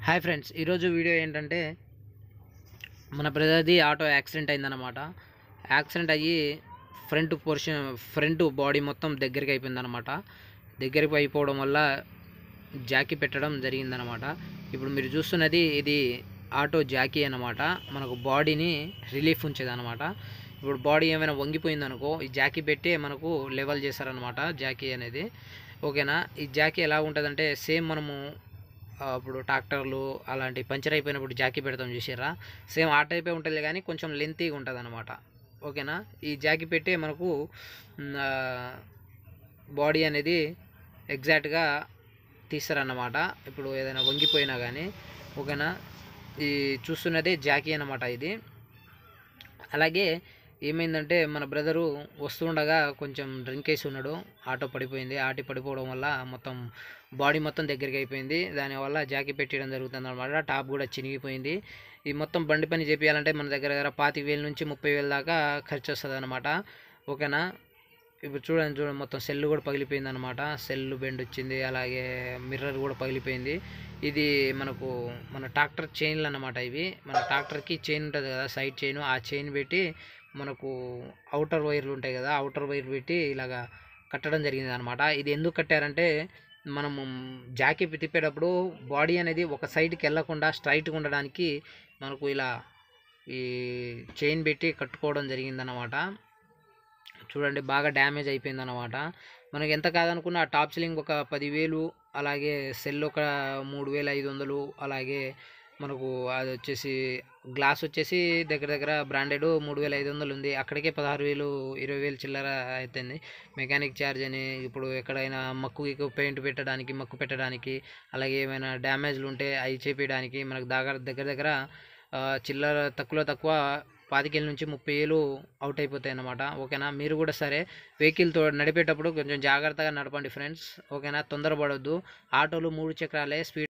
hi friends ఈరోజు video ఏంటంటే మన బ్రదర్ది ఆటో యాక్సిడెంట్ అయిందన్నమాట యాక్సిడెంట్ అయ్యి ఫ్రంట్ పోర్షన్ ఫ్రంట్ బాడీ మొత్తం దగ్గరికి అయిపోయిందన్నమాట దగ్గరికి అయిపోవడం వల్ల జాకీ పెట్టడం జరిగిందనమాట ఇప్పుడు మీరు చూస్తున్నది ఇది ఆటో జాకీ అన్నమాట మనకు బాడీని రిలీఫ్ ఉంచేదన్నమాట ఇప్పుడు బాడీ ఏమైనా వంగిపోయిందనుకో ఈ జాకీ పెట్టి మనకు లెవెల్ చేస్తారనమాట జాకీ అనేది ఓకేనా ఈ జాకీ ఎలా ఉంటుందంటే సేమ్ మనము ఆ, ఇప్పుడు ట్రాక్టర్లు అలాంటి పంచర్ అయిపోయినప్పుడు జాకీ పెడతాం చూసారా సేమ్ ఆ టైపే ఉంటుంది కానీ కొంచెం లెంతీగా ఉంటుంది అనమాట ఓకేనా ఈ జాకీ పెట్టి మనకు బాడీ అనేది ఎగ్జాక్ట్గా తీస్తారన్నమాట ఇప్పుడు ఏదైనా వంగిపోయినా కానీ ఓకేనా ఈ చూస్తున్నదే జాకీ అన్నమాట ఇది అలాగే ఏమైందంటే మన బ్రదరు వస్తుండగా కొంచెం డ్రింక్ వేసి ఉన్నాడు ఆటో పడిపోయింది ఆటో పడిపోవడం వల్ల మొత్తం బాడీ మొత్తం దగ్గరికి అయిపోయింది దానివల్ల జాకీ పెట్టడం జరుగుతుంది అనమాట టాప్ కూడా చినిగిపోయింది ఈ మొత్తం బండి పని చేపించాలంటే మన దగ్గర దగ్గర పాతిక వేల నుంచి ముప్పై వేల దాకా ఖర్చు వస్తుంది అనమాట ఓకేనా ఇప్పుడు చూడండి చూడండి మొత్తం సెల్ కూడా పగిలిపోయింది అనమాట సెల్ బెండ్ వచ్చింది అలాగే మిర్రర్ కూడా పగిలిపోయింది ఇది మనకు మన ట్రాక్టర్ చైన్లు అన్నమాట ఇవి మన ట్రాక్టర్కి చైన్ ఉంటుంది కదా సైడ్ చైన్ ఆ చైన్ పెట్టి మనకు అవుటర్ వైర్లు ఉంటాయి కదా అవుటర్ వైర్ పెట్టి ఇలాగా కట్టడం జరిగింది అనమాట ఇది ఎందుకు కట్టారంటే మనము జాకీ తిప్పేటప్పుడు బాడీ అనేది ఒక సైడ్కి వెళ్ళకుండా స్ట్రైట్గా ఉండడానికి మనకు ఇలా ఈ చైన్ పెట్టి కట్టుకోవడం జరిగిందన్నమాట చూడండి బాగా డ్యామేజ్ అయిపోయింది అనమాట మనకి ఎంత కాదనుకున్న ఆ టాప్ సీలింగ్ ఒక పదివేలు అలాగే సెల్ ఒక మూడు వేల ఐదు వందలు అలాగే మనకు అది వచ్చేసి గ్లాస్ వచ్చేసి దగ్గర దగ్గర బ్రాండెడ్ మూడు వేల ఐదు వందలు ఉంది అక్కడికే పదహారు వేలు ఇరవై వేలు చిల్లర అవుతుంది మెకానిక్ ఛార్జ్ అని ఇప్పుడు ఎక్కడైనా మక్కు గిక్కు పెయింట్ పెట్టడానికి మక్కు పెట్టడానికి అలాగే ఏమైనా డ్యామేజ్లు ఉంటే అవి చేపించడానికి మనకు దగ్గర దగ్గర దగ్గర ఆ, చిల్లర తక్కువలో తక్కువ పాతికేళ్ళ నుంచి ముప్పై వేలు అవుట్ అయిపోతాయి అన్నమాట ఓకేనా మీరు కూడా సరే వెహికల్తో నడిపేటప్పుడు కొంచెం జాగ్రత్తగా నడపండి ఫ్రెండ్స్ ఓకేనా తొందరపడొద్దు ఆటోలు మూడు చక్రాలే స్పీడ్